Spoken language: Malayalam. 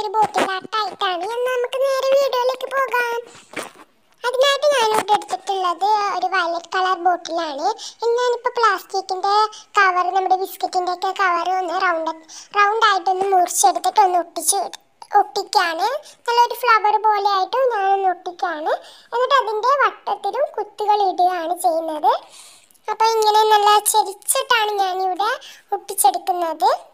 ഒരു ബോട്ടിൽ ആർട്ടായിട്ടാണ് എന്നാൽ നമുക്ക് നേരെ വീഡിയോയിലേക്ക് പോകാം അതിനായിട്ട് ഞാനിവിടെ എടുത്തിട്ടുള്ളത് ഒരു വയലറ്റ് കളർ ബോട്ടിലാണ് ഞാനിപ്പോൾ പ്ലാസ്റ്റിക്കിൻ്റെ കവർ നമ്മുടെ ബിസ്ക്കറ്റിൻ്റെ ഒക്കെ കവർ ഒന്ന് റൗണ്ട് റൗണ്ട് ആയിട്ടൊന്ന് മുറിച്ചെടുത്തിട്ട് ഒന്ന് ഒട്ടിച്ച് ഒട്ടിക്കാണ് നല്ലൊരു ഫ്ലവർ പോലെ ആയിട്ട് ഞാനൊന്ന് ഒട്ടിക്കാണ് എന്നിട്ട് അതിൻ്റെ വട്ടത്തിലും കുത്തുകൾ ഇടുകയാണ് ചെയ്യുന്നത് അപ്പോൾ ഇങ്ങനെ നല്ല ചെരിച്ചിട്ടാണ് ഞാനിവിടെ ഒട്ടിച്ചെടുക്കുന്നത്